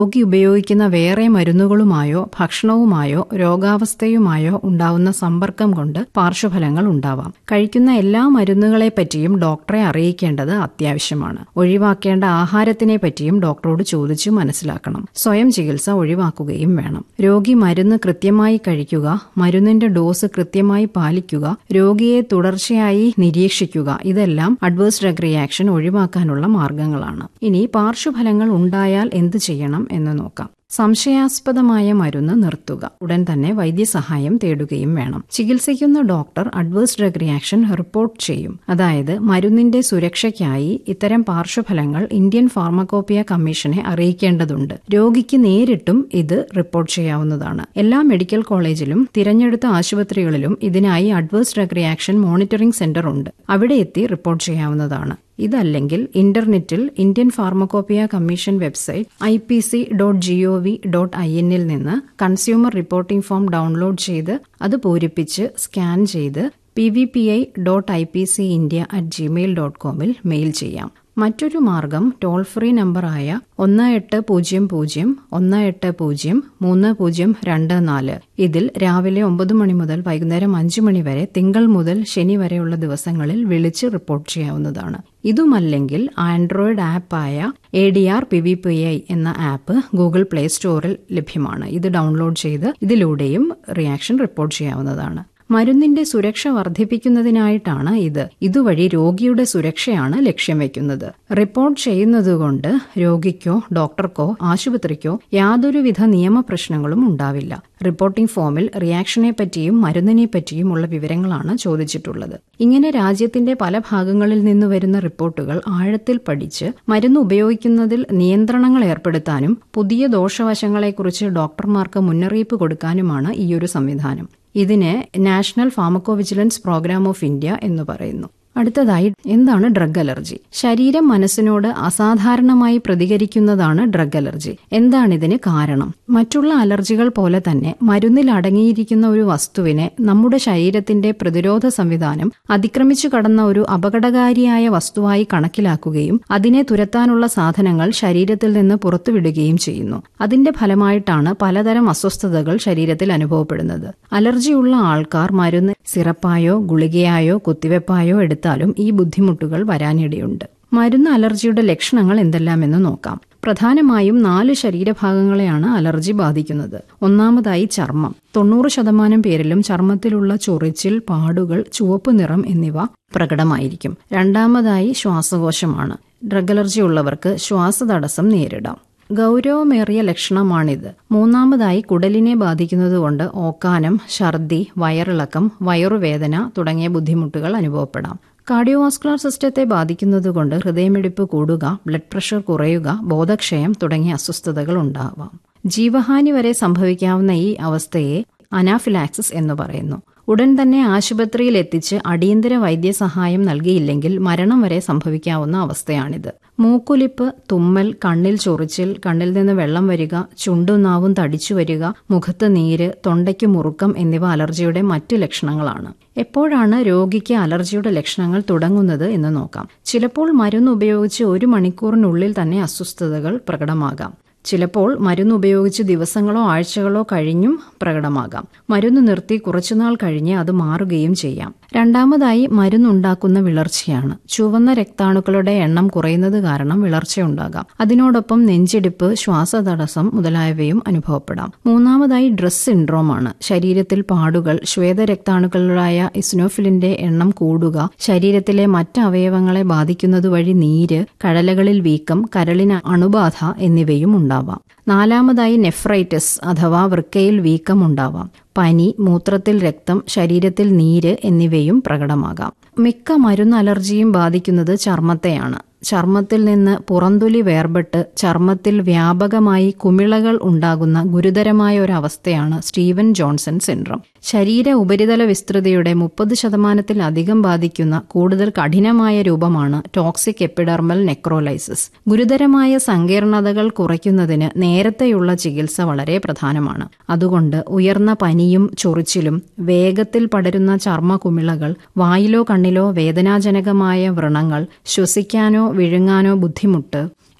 രോഗി ഉപയോഗിക്കുന്ന വേറെ മരുന്നുകളുമായോ ഭക്ഷണവുമായോ രോഗാവസ്ഥയുമായോ ഉണ്ടാവുന്ന സമ്പർക്കം കൊണ്ട് പാർശ്വഫലങ്ങൾ ഉണ്ടാവാം കഴിക്കുന്ന എല്ലാ മരുന്നുകളെ പറ്റിയും ഡോക്ടറെ അറിയിക്കേണ്ടത് അത്യാവശ്യമാണ് ഒഴിവാക്കേണ്ട ആഹാരത്തിനെ പറ്റിയും ഡോക്ടറോട് ചോദിച്ചു മനസ്സിലാക്കണം സ്വയം ചികിത്സ ഒഴിവാക്കുകയും വേണം രോഗി മരുന്ന് കൃത്യമായി കഴിക്കുക മരുന്നിന്റെ ഡോസ് കൃത്യമായി പാലിക്കുക രോഗിയെ തുടർച്ചയായി നിരീക്ഷിക്കുക ഇതെല്ലാം അഡ്വേഴ്സ് ഡ്രഗ് റിയാക്ഷൻ ഒഴിവാക്കാനുള്ള മാർഗങ്ങളാണ് ഇനി പാർശ്വഫലങ്ങൾ ഉണ്ടായാൽ എന്ത് ചെയ്യണം എന്ന് നോക്കാം സംശയാസ്പദമായ മരുന്ന് നിർത്തുക ഉടൻ തന്നെ വൈദ്യസഹായം തേടുകയും വേണം ചികിത്സിക്കുന്ന doctor adverse drug reaction report ചെയ്യും അതായത് മരുന്നിന്റെ സുരക്ഷയ്ക്കായി ഇത്തരം പാർശ്വഫലങ്ങൾ ഇന്ത്യൻ ഫാർമക്കോപ്പിയ കമ്മീഷനെ അറിയിക്കേണ്ടതുണ്ട് രോഗിക്ക് നേരിട്ടും ഇത് റിപ്പോർട്ട് ചെയ്യാവുന്നതാണ് എല്ലാ മെഡിക്കൽ കോളേജിലും തിരഞ്ഞെടുത്ത ആശുപത്രികളിലും ഇതിനായി adverse drug reaction monitoring centre ഉണ്ട് അവിടെ എത്തി റിപ്പോർട്ട് ചെയ്യാവുന്നതാണ് ഇതല്ലെങ്കിൽ ഇന്റർനെറ്റിൽ Indian pharmacopoeia commission website I P C dot G O V dot ഐ എന്നിൽ നിന്ന് കൺസ്യൂമർ റിപ്പോർട്ടിംഗ് ഫോം ഡൗൺലോഡ് ചെയ്ത് അത് പൂരിപ്പിച്ച് സ്കാൻ ചെയ്ത് P V P I dot I P C India at Gmail dot കോമിൽ മെയിൽ ചെയ്യാം മറ്റൊരു മാർഗം ടോൾ ഫ്രീ നമ്പറായ ഒന്ന് എട്ട് പൂജ്യം പൂജ്യം ഒന്ന് എട്ട് പൂജ്യം മൂന്ന് പൂജ്യം രണ്ട് നാല് ഇതിൽ രാവിലെ ഒമ്പത് മണി മുതൽ വൈകുന്നേരം അഞ്ചു മണി വരെ തിങ്കൾ മുതൽ ശനി വരെയുള്ള ദിവസങ്ങളിൽ വിളിച്ച് റിപ്പോർട്ട് ചെയ്യാവുന്നതാണ് ഇതുമല്ലെങ്കിൽ ആൻഡ്രോയിഡ് ആപ്പായ A D R P V P I എന്ന ആപ്പ് ഗൂഗിൾ പ്ലേ സ്റ്റോറിൽ ലഭ്യമാണ് ഇത് ഡൗൺലോഡ് ചെയ്ത് ഇതിലൂടെയും റിയാക്ഷൻ റിപ്പോർട്ട് ചെയ്യാവുന്നതാണ് മരുന്നിന്റെ സുരക്ഷ വർദ്ധിപ്പിക്കുന്നതിനായിട്ടാണ് ഇത് ഇതുവഴി രോഗിയുടെ സുരക്ഷയാണ് ലക്ഷ്യം വെക്കുന്നത് റിപ്പോർട്ട് ചെയ്യുന്നതുകൊണ്ട് രോഗിക്കോ ഡോക്ടർക്കോ ആശുപത്രിക്കോ യാതൊരുവിധ നിയമപ്രശ്നങ്ങളും ഉണ്ടാവില്ല റിപ്പോർട്ടിംഗ് ഫോമിൽ റിയാക്ഷനെ പറ്റിയും മരുന്നിനെ പറ്റിയുമുള്ള വിവരങ്ങളാണ് ചോദിച്ചിട്ടുള്ളത് ഇങ്ങനെ രാജ്യത്തിന്റെ പല ഭാഗങ്ങളിൽ നിന്ന് വരുന്ന റിപ്പോർട്ടുകൾ ആഴത്തിൽ പഠിച്ച് മരുന്ന് ഉപയോഗിക്കുന്നതിൽ നിയന്ത്രണങ്ങൾ ഏർപ്പെടുത്താനും പുതിയ ദോഷവശങ്ങളെക്കുറിച്ച് ഡോക്ടർമാർക്ക് മുന്നറിയിപ്പ് കൊടുക്കാനുമാണ് ഈയൊരു സംവിധാനം ഇതിന് national pharmacovigilance programme of India എന്ന് പറയുന്നു അടുത്തതായി എന്താണ് ഡ്രഗ് അലർജി ശരീരം മനസ്സിനോട് അസാധാരണമായി പ്രതികരിക്കുന്നതാണ് ഡ്രഗ് അലർജി എന്താണിതിന് കാരണം മറ്റുള്ള അലർജികൾ പോലെ തന്നെ മരുന്നിൽ അടങ്ങിയിരിക്കുന്ന ഒരു വസ്തുവിനെ നമ്മുടെ ശരീരത്തിന്റെ പ്രതിരോധ സംവിധാനം അതിക്രമിച്ചു കടന്ന ഒരു അപകടകാരിയായ വസ്തുവായി കണക്കിലാക്കുകയും അതിനെ തുരത്താനുള്ള സാധനങ്ങൾ ശരീരത്തിൽ നിന്ന് പുറത്തുവിടുകയും ചെയ്യുന്നു അതിന്റെ ഫലമായിട്ടാണ് പലതരം അസ്വസ്ഥതകൾ ശരീരത്തിൽ അനുഭവപ്പെടുന്നത് അലർജിയുള്ള ആൾക്കാർ മരുന്ന് സിറപ്പായോ ഗുളികയായോ കുത്തിവെപ്പായോ എടുത്താലും ഈ ബുദ്ധിമുട്ടുകൾ വരാനിടയുണ്ട് മരുന്ന് അലർജിയുടെ ലക്ഷണങ്ങൾ എന്തെല്ലാമെന്ന് നോക്കാം പ്രധാനമായും നാല് ശരീരഭാഗങ്ങളെയാണ് അലർജി ബാധിക്കുന്നത് ഒന്നാമതായി ചർമ്മം തൊണ്ണൂറ് ശതമാനം പേരിലും ചർമ്മത്തിലുള്ള ചൊറിച്ചിൽ പാടുകൾ ചുവപ്പ് നിറം എന്നിവ പ്രകടമായിരിക്കും രണ്ടാമതായി ശ്വാസകോശമാണ് ഡ്രഗ് അലർജി ഉള്ളവർക്ക് ശ്വാസതടസ്സം നേരിടാം ഗൗരവമേറിയ ലക്ഷണമാണിത് മൂന്നാമതായി കുടലിനെ ബാധിക്കുന്നതുകൊണ്ട് ഓക്കാനം ഛർദി വയറിളക്കം വയറുവേദന തുടങ്ങിയ ബുദ്ധിമുട്ടുകൾ അനുഭവപ്പെടാം കാർഡിയോവാസ്കുലർ സിസ്റ്റത്തെ ബാധിക്കുന്നതുകൊണ്ട് ഹൃദയമിടിപ്പ് കൂടുക ബ്ലഡ് പ്രഷർ കുറയുക ബോധക്ഷയം തുടങ്ങിയ അസ്വസ്ഥതകൾ ഉണ്ടാവാം ജീവഹാനി വരെ സംഭവിക്കാവുന്ന ഈ അവസ്ഥയെ അനാഫിലാക്സിസ് എന്ന് പറയുന്നു ഉടൻ തന്നെ ആശുപത്രിയിൽ എത്തിച്ച് അടിയന്തര വൈദ്യസഹായം നൽകിയില്ലെങ്കിൽ മരണം വരെ സംഭവിക്കാവുന്ന അവസ്ഥയാണിത് മൂക്കുലിപ്പ് തുമ്മൽ കണ്ണിൽ ചൊറിച്ചിൽ കണ്ണിൽ നിന്ന് വെള്ളം വരിക ചുണ്ടും നാവും തടിച്ചു വരിക മുഖത്ത് നീര് തൊണ്ടയ്ക്ക് മുറുക്കം എന്നിവ അലർജിയുടെ മറ്റു ലക്ഷണങ്ങളാണ് എപ്പോഴാണ് രോഗിക്ക് അലർജിയുടെ ലക്ഷണങ്ങൾ തുടങ്ങുന്നത് എന്ന് നോക്കാം ചിലപ്പോൾ മരുന്ന് ഉപയോഗിച്ച് ഒരു മണിക്കൂറിനുള്ളിൽ തന്നെ അസ്വസ്ഥതകൾ പ്രകടമാകാം ചിലപ്പോൾ മരുന്ന് ഉപയോഗിച്ച് ദിവസങ്ങളോ ആഴ്ചകളോ കഴിഞ്ഞും പ്രകടമാകാം മരുന്ന് നിർത്തി കുറച്ചുനാൾ കഴിഞ്ഞ് അത് മാറുകയും ചെയ്യാം രണ്ടാമതായി മരുന്നുണ്ടാക്കുന്ന വിളർച്ചയാണ് ചുവന്ന രക്താണുക്കളുടെ എണ്ണം കുറയുന്നത് കാരണം വിളർച്ചയുണ്ടാകാം അതിനോടൊപ്പം നെഞ്ചിടിപ്പ് ശ്വാസതടസ്സം മുതലായവയും അനുഭവപ്പെടാം മൂന്നാമതായി ഡ്രസ് സിൻഡ്രോമാണ് ശരീരത്തിൽ പാടുകൾ ശ്വേതരക്താണുക്കളായ ഇസ്നോഫിലിന്റെ എണ്ണം കൂടുക ശരീരത്തിലെ മറ്റ് അവയവങ്ങളെ ബാധിക്കുന്നതുവഴി നീര് കഴലകളിൽ വീക്കം കരളിന് അണുബാധ എന്നിവയും ഉണ്ടാവാം നാലാമതായി നെഫ്രൈറ്റിസ് അഥവാ വൃക്കയിൽ വീക്കം ഉണ്ടാവാം പനി മൂത്രത്തിൽ രക്തം ശരീരത്തിൽ നീര് എന്നിവയും പ്രകടമാകാം മിക്ക മരുന്ന് അലർജിയും ബാധിക്കുന്നത് ചർമ്മത്തെയാണ് ചർമ്മത്തിൽ നിന്ന് പുറന്തൊലി വേർപെട്ട് ചർമ്മത്തിൽ വ്യാപകമായി കുമിളകൾ ഉണ്ടാകുന്ന ഗുരുതരമായ ഒരു അവസ്ഥയാണ് സ്റ്റീവൻ ജോൺസൺ സിൻഡ്രം ശരീര ഉപരിതല വിസ്തൃതിയുടെ മുപ്പത് ശതമാനത്തിലധികം ബാധിക്കുന്ന കൂടുതൽ കഠിനമായ രൂപമാണ് ടോക്സിക് എപ്പിഡർമൽ നെക്രോലൈസിസ് ഗുരുതരമായ സങ്കീർണതകൾ കുറയ്ക്കുന്നതിന് നേരത്തെയുള്ള ചികിത്സ വളരെ പ്രധാനമാണ് അതുകൊണ്ട് ഉയർന്ന പനിയും ചൊറിച്ചിലും വേഗത്തിൽ പടരുന്ന ചർമ്മ കുമിളകൾ വായിലോ കണ്ണിലോ വേദനാജനകമായ വ്രണങ്ങൾ ശ്വസിക്കാനോ വിഴുങ്ങാനോ ബുദ്ധിമുട്ട്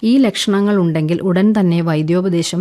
ഈ ലക്ഷണങ്ങൾ ഉണ്ടെങ്കിൽ ഉടൻ തന്നെ വൈദ്യോപദേശം